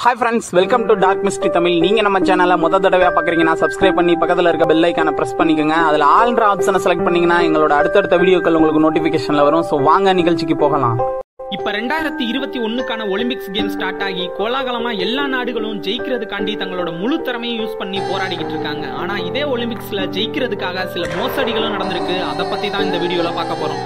hi friends welcome to dark mystery Tamil நீங்க நம்ம சேனலை முத தடவையா பாக்குறீங்கன்னா சப்ஸ்கிரைப் பண்ணி பக்கத்துல இருக்க பெல் ஐக்கான பிரஸ் பண்ணிக்கோங்க அதுல ஆல்ன்ற ஆப்ஷனை செலக்ட் பண்ணீங்கன்னா எங்களோட அடுத்தடுத்த வீடியோக்கள் உங்களுக்கு நோட்டிபிகேஷன்ல வரும் ஸோ வாங்க நிகழ்ச்சிக்கு போகலாம் இப்ப ரெண்டாயிரத்தி இருபத்தி ஒண்ணுக்கான ஒலிம்பிக்ஸ் கேம் ஸ்டார்ட் ஆகி கோலாகலமா எல்லா நாடுகளும் ஜெயிக்கிறதுக்காண்டி தங்களோட முழு திறமையும் யூஸ் பண்ணி போராடிக்கிட்டு இருக்காங்க ஆனா இதே ஒலிம்பிக்ஸ்ல ஜெயிக்கிறதுக்காக சில மோசடிகளும் நடந்திருக்கு அதை பத்தி தான் இந்த வீடியோல பார்க்க போறோம்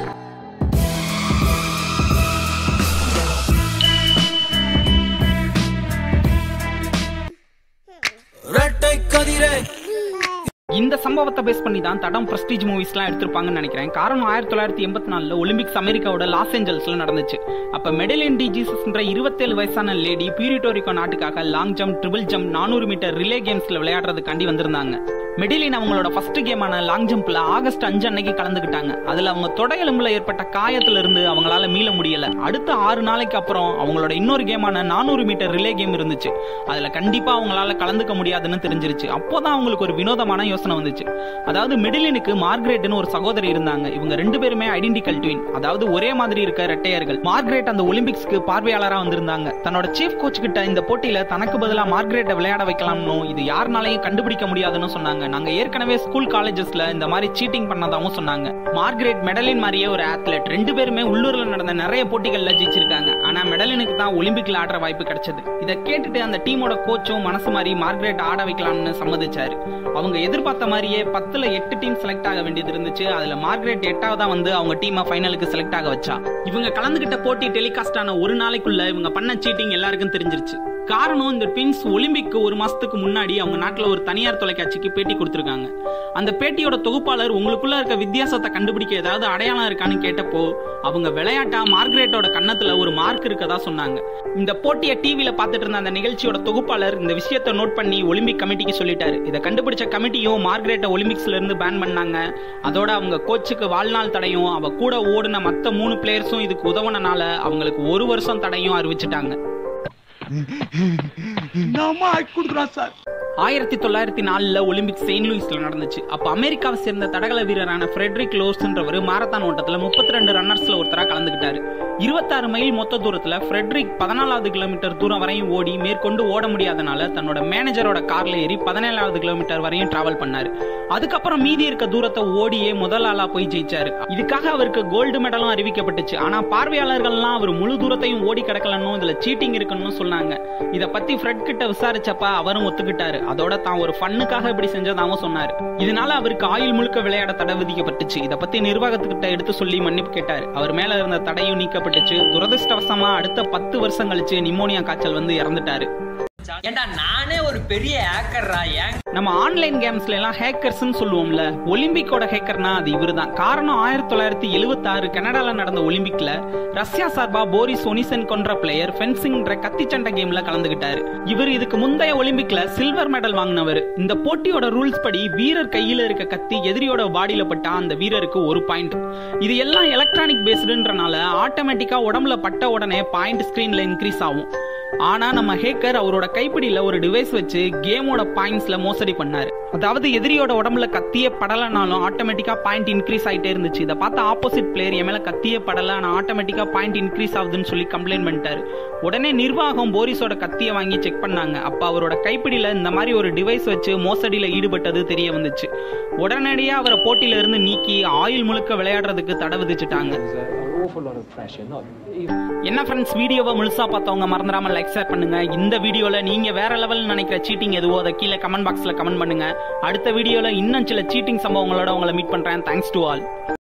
இரட்டை கதிரை இந்த சம்பவத்தை பேஸ் பண்ணி தான் தடம் பிரஸ்டீஜ் மூவிஸ்லாம் எடுத்திருப்பாங்கன்னு நினைக்கிறேன் காரணம் ஆயிரத்தி தொள்ளாயிரத்தி எண்பத்தி நாலுல ஒலிம்பிக்ஸ் அமெரிக்காவோட லாஸ் ஏஞ்சல்ஸ்ல நடந்துச்சு அப்ப மெடலின் டி ஜீசஸ்ன்ற இருபத்தேழு வயசான லேடி பியூரிட்டோரிக்கோ நாட்டுக்காக லாங் ஜம்ப் ட்ரிபிள் ஜம்ப் நானூறு மீட்டர் ரிலே கேம்ஸ்ல விளையாடுறதுக்காண்டி வந்திருந்தாங்க மெடிலின் அவங்களோட ஃபர்ஸ்ட் கேமான லாங் ஜம்ப்ல ஆகஸ்ட் அஞ்சு அன்னைக்கு கலந்துக்கிட்டாங்க அதுல அவங்க தொடையெலும்புல ஏற்பட்ட காயத்துல இருந்து அவங்களால மீள முடியல அடுத்த ஆறு நாளைக்கு அப்புறம் அவங்களோட இன்னொரு கேமான நானூறு மீட்டர் ரிலே கேம் இருந்துச்சு அதுல கண்டிப்பா அவங்களால கலந்துக்க முடியாதுன்னு தெரிஞ்சிருச்சு அப்போதான் அவங்களுக்கு ஒரு வினோதமான யோசனை வந்துச்சு அதாவது மெடிலினுக்கு மார்க்ரேட்னு ஒரு சகோதரி இருந்தாங்க இவங்க ரெண்டு பேருமே ஐடென்டிக்கல் ட்வின் அதாவது ஒரே மாதிரி இருக்க ரெட்டையர்கள் மார்க்ரேட் அந்த ஒலிம்பிக்ஸ்க்கு பார்வையாளரா வந்திருந்தாங்க தன்னோட சீஃப் கோச் கிட்ட இந்த போட்டியில தனக்கு பதிலா மார்க்ரேட்டை விளையாட வைக்கலாம்னு இது யாருனாலையும் கண்டுபிடிக்க முடியாதுன்னு சொன்னாங்க நாங்க ஏற்கனவே ஸ்கூல் காலேஜஸ்ல இந்த மாதிரி சீட்டிங் பண்ணதாவும் சொன்னாங்க மார்க்ரேட் மெடலின் மாதிரியே ஒரு ஆத்லெட் ரெண்டு பேருமே உள்ளூர்ல நடந்த நிறைய போட்டிகள்ல ஜெயிச்சிருக்காங்க ஆனா மெடலினுக்கு தான் ஒலிம்பிக்ல ஆடுற வாய்ப்பு கிடைச்சது இதை கேட்டுட்டு அந்த டீமோட கோச்சும் மனசு மாதிரி மார்க்ரேட் ஆட வைக்கலாம்னு சம்மதிச்சாரு அவங்க எதிர்பார்த்த மாதிரியே பத்துல எட்டு டீம் செலக்ட் ஆக வேண்டியது இருந்துச்சு அதுல மார்க்ரேட் எட்டாவதா வந்து அவங்க டீமை ஃபைனலுக்கு செலக்ட் ஆக வச்சா இவங்க கலந்துகிட்ட போட்டி டெலிகாஸ்ட் ஆன ஒரு நாளைக்குள்ள இவங்க பண்ண சீட்டிங் எல்லாருக்கும் தெரிஞ்சிருச்சு காரணம் இந்த ட்வின்ஸ் ஒலிம்பிக்கு ஒரு மாசத்துக்கு முன்னாடி அவங்க நாட்டுல ஒரு தனியார் தொலைக்காட்சிக்கு பேட்டி கொடுத்திருக்காங்க அந்த பேட்டியோட தொகுப்பாளர் உங்களுக்குள்ள இருக்க வித்தியாசத்தை கண்டுபிடிக்க ஏதாவது அடையாளம் இருக்கான்னு கேட்டப்போ அவங்க விளையாட்டா மார்க்ரேட்டோட கன்னத்துல ஒரு மார்க் இருக்கதா சொன்னாங்க இந்த போட்டியை டிவில பார்த்துட்டு இருந்த அந்த நிகழ்ச்சியோட தொகுப்பாளர் இந்த விஷயத்தை நோட் பண்ணி ஒலிம்பிக் கமிட்டிக்கு சொல்லிட்டாரு இதை கண்டுபிடிச்ச கமிட்டியும் மார்க்ரேட்டை ஒலிம்பிக்ஸ்ல இருந்து பேன் பண்ணாங்க அதோட அவங்க கோச்சுக்கு வாழ்நாள் தடையும் அவ கூட ஓடின மத்த மூணு பிளேயர்ஸும் இதுக்கு உதவுனனால அவங்களுக்கு ஒரு வருஷம் தடையும் அறிவிச்சிட்டாங்க நம்ம கொடுக்குறோம் சார் ஆயிரத்தி தொள்ளாயிரத்தி நாலுல ஒலிம்பிக் செயின்ட் லூயிஸ்ல நடந்துச்சு அப்ப அமெரிக்காவை சேர்ந்த தடகள வீரரான ஃப்ரெட்ரிக் லோர்ஸ்ன்றவர் மாரத்தான் ஓட்டத்துல முப்பத்தி ரெண்டு ரன்னர்ஸ்ல ஒருத்தரா கலந்துக்கிட்டாரு இருபத்தாறு மைல் மொத்த தூரத்துல ஃப்ரெட்ரிக் பதினாலாவது கிலோமீட்டர் தூரம் வரையும் ஓடி மேற்கொண்டு ஓட முடியாதனால தன்னோட மேனேஜரோட கார்ல ஏறி பதினேழாவது கிலோமீட்டர் வரையும் டிராவல் பண்ணாரு அதுக்கப்புறம் மீதி இருக்க தூரத்தை ஓடியே முதல் ஆளா போய் ஜெயிச்சாரு இதுக்காக அவருக்கு கோல்டு மெடலும் அறிவிக்கப்பட்டுச்சு ஆனா பார்வையாளர்கள்லாம் அவர் முழு தூரத்தையும் ஓடி கிடக்கலன்னு இதுல சீட்டிங் இருக்குன்னு சொன்னாங்க இத பத்தி ஃப்ரெட் கிட்ட விசாரிச்சப்ப அவரும் ஒத்துக்கிட்டாரு அதோட தான் ஒரு ஃபன்னுக்காக இப்படி செஞ்சதாகவும் சொன்னாரு இதனால அவருக்கு ஆயுள் முழுக்க விளையாட தடை விதிக்கப்பட்டுச்சு இத பத்தி நிர்வாகத்துக்கிட்ட எடுத்து சொல்லி மன்னிப்பு கேட்டாரு அவர் மேல இருந்த தடையும் நீக்கப்பட்டுச்சு துரதிருஷ்டவசமா அடுத்த பத்து வருஷம் கழிச்சு நிமோனியா காய்ச்சல் வந்து இறந்துட்டாரு ஏண்டா நானே ஒரு பெரிய ஹேக்கர்ரா ஏன் நம்ம ஆன்லைன் கேம்ஸ்ல எல்லாம் ஹேக்கர்ஸ்னு சொல்லுவோம்ல ஒலிம்பிக்கோட ஹேக்கர்னா அது இவருதான் காரணம் ஆயிரத்தி தொள்ளாயிரத்தி எழுபத்தி ஆறு கனடால நடந்த ஒலிம்பிக்ல ரஷ்யா சார்பா போரிஸ் ஒனிசன் கொன்ற பிளேயர் ஃபென்சிங்ன்ற கத்திச்சண்டை கேம்ல கலந்துகிட்டாரு இவர் இதுக்கு முந்தைய ஒலிம்பிக்ல சில்வர் மெடல் வாங்கினவர் இந்த போட்டியோட ரூல்ஸ் படி வீரர் கையில இருக்க கத்தி எதிரியோட பாடியில பட்டா அந்த வீரருக்கு ஒரு பாயிண்ட் இது எல்லாம் எலக்ட்ரானிக் பேஸ்டுன்றனால ஆட்டோமேட்டிக்கா உடம்புல பட்ட உடனே பாயிண்ட் ஸ்கிரீன்ல இன்க்ரீஸ் ஆகும் ஆனா நம்ம ஹேக்கர் அவரோட கைப்பிடியில ஒரு டிவைஸ் வச்சு கேமோட பாயிண்ட்ஸ்ல மோசடி பண்ணாரு அதாவது எதிரியோட உடம்புல கத்தியே படலனாலும் ஆட்டோமேட்டிக்கா பாயிண்ட் இன்க்ரீஸ் ஆயிட்டே இருந்துச்சு இதை பார்த்து ஆப்போசிட் பிளேயர் என் மேல கத்தியே படல ஆனா ஆட்டோமேட்டிக்கா பாயிண்ட் இன்க்ரீஸ் ஆகுதுன்னு சொல்லி கம்ப்ளைண்ட் பண்ணிட்டாரு உடனே நிர்வாகம் போரிஸோட கத்தியை வாங்கி செக் பண்ணாங்க அப்ப அவரோட கைப்பிடியில இந்த மாதிரி ஒரு டிவைஸ் வச்சு மோசடியில ஈடுபட்டது தெரிய வந்துச்சு உடனடியா அவரை போட்டியில இருந்து நீக்கி ஆயுள் முழுக்க விளையாடுறதுக்கு தடை விதிச்சுட்டாங்க என்ன ஃப்ரெண்ட்ஸ் வீடியோவை முழுசா பார்த்தவங்க மறந்துடாம லைக் ஷேர் பண்ணுங்க இந்த வீடியோல நீங்க வேற லெவல் நினைக்கிற சீட்டிங் எதுவோ அதை கீழே கமெண்ட் பாக்ஸ்ல கமெண்ட் பண்ணுங்க அடுத்த வீடியோல இன்னும் சில சீட்டிங் சம்பவங்களோட உங்களை மீட் பண்றேன் தேங்க்ஸ் டு ஆல்